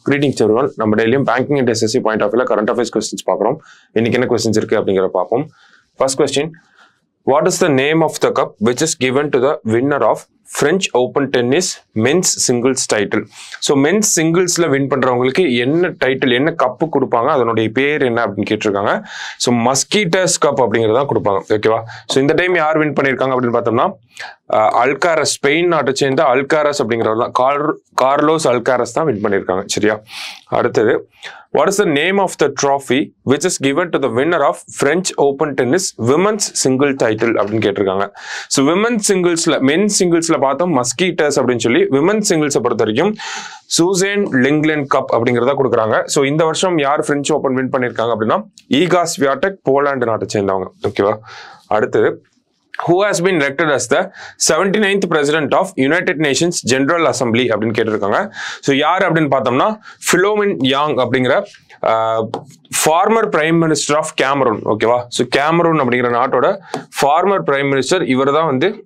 greetings everyone நம்ம டெய்லியும் banking and SSC point of வியூல கரண்ட் அஃபேர்ஸ் கொஸ்டின்ஸ் பார்க்குறோம் இன்னைக்கு என்ன கொஸ்டின்ஸ் இருக்கு அப்படிங்கிற பார்ப்போம் first question what is the name of the cup which is given to the winner of French open tennis men's singles title so men's சிங்கிள்ஸில் win பண்ணுறவங்களுக்கு என்ன டைட்டில் என்ன கப்பு கொடுப்பாங்க அதனுடைய பேர் என்ன அப்படின்னு கேட்டிருக்காங்க ஸோ மஸ்கீட்டர்ஸ் கப் அப்படிங்கிறது தான் கொடுப்பாங்க ஓகேவா ஸோ இந்த டைம் யார் வின் பண்ணியிருக்காங்க அப்படின்னு பார்த்தோம்னா அல்காரஸ் ஸ்பெயின் நாட்டை சேர்ந்த அல்காரஸ் அப்படிங்கிறவர் தான் கார் கார்லோஸ் அல்காரஸ் தான் வின் பண்ணியிருக்காங்க சரியா அடுத்தது what is the name of the trophy which is given to the winner of French open tennis women's single title அப்படின்னு கேட்டிருக்காங்க ஸோ விமன்ஸ் சிங்கிள்ஸ்ல மென் சிங்கிள்ஸ்ல பார்த்தோம் மஸ்கீட்டர்ஸ் அப்படின்னு சொல்லி விமன்ஸ் சிங்கிள்ஸை பொறுத்த வரைக்கும் சூசேன் லிங்க்லன் கப் அப்படிங்கிறத கொடுக்குறாங்க ஸோ இந்த வருஷம் யார் French ஓப்பன் வின் பண்ணியிருக்காங்க அப்படின்னா ஈகா ஸ்வியாடெக் போலாந்து நாட்டை சேர்ந்தவங்க ஓகேவா அடுத்தது who has been elected as the 79th president of United Nations General Assembly அப்படின்னு கேட்டிருக்காங்க ஸோ யார் அப்படின்னு பார்த்தோம்னா ஃபிலோமின் யாங் அப்படிங்கிற former prime minister of Cameroon ஓகேவா ஸோ கேமரூன் அப்படிங்கிற நாட்டோட ஃபார்மர் பிரைம் மினிஸ்டர் இவர் தான் வந்து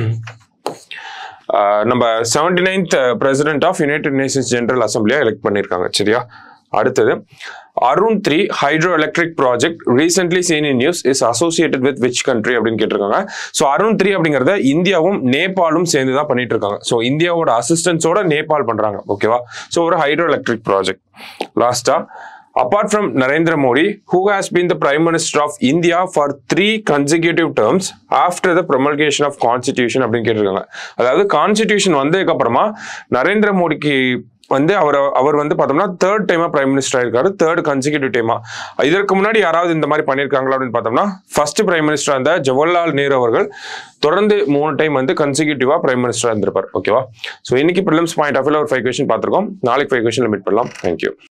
ஆஹ் நம்ம seventy ninth president of United Nations general அசம்பிளியா எலெக்ட் பண்ணியிருக்காங்க சரியா அடுத்தது Arun three hydro electric project recently seen in news is associated with which country அப்படின்னு கேட்டிருக்காங்க ஸோ அருண் த்ரீ அப்படிங்கிறத இந்தியாவும் நேபாளும் சேர்ந்து தான் பண்ணிட்டு இருக்காங்க ஸோ இந்தியாவோட அசிஸ்டன்ஸோட நேபாள் பண்றாங்க ஓகேவா ஸோ ஒரு ஹைட்ரோ எலக்ட்ரிக் ப்ராஜெக்ட் லாஸ்டா apart from Narendra Modi who has been the prime minister of India for three consecutive terms after the promulgation of constitution அப்படின்னு கேட்டிருக்காங்க அதாவது கான்ஸ்டிடியூஷன் வந்ததுக்கு அப்புறமா நரேந்திர மோடிக்கு வந்து அவர் அவர் வந்து பார்த்தோம்னா தேர்ட் டைமா பிரைம் மினிஸ்டர் ஆயிருக்காரு தேர்ட் கன்சிக்யூட்டிவ் டைமா இதற்கு முன்னாடி யாராவது இந்த மாதிரி பண்ணியிருக்காங்களா அப்படின்னு பார்த்தோம்னா ஃபர்ஸ்ட் பிரைம் மினிஸ்டர் இருந்த ஜவஹர்லால் நேரு அவர்கள் தொடர்ந்து மூணு டைம் வந்து கன்சிக்யூட்டிவா பிரைம் மினிஸ்டர் இருந்திருப்பார் ஓகேவா ஸோ இன்னைக்கு ப்ரிலிம்ஸ் பாயிண்ட் ஆஃப் ஒரு ஃபைவ் கொஸ்டின் பார்த்துருக்கோம் நாளைக்கு ஃபைவ் கொஸ்டின் மீட் பண்ணலாம் தேங்க்யூ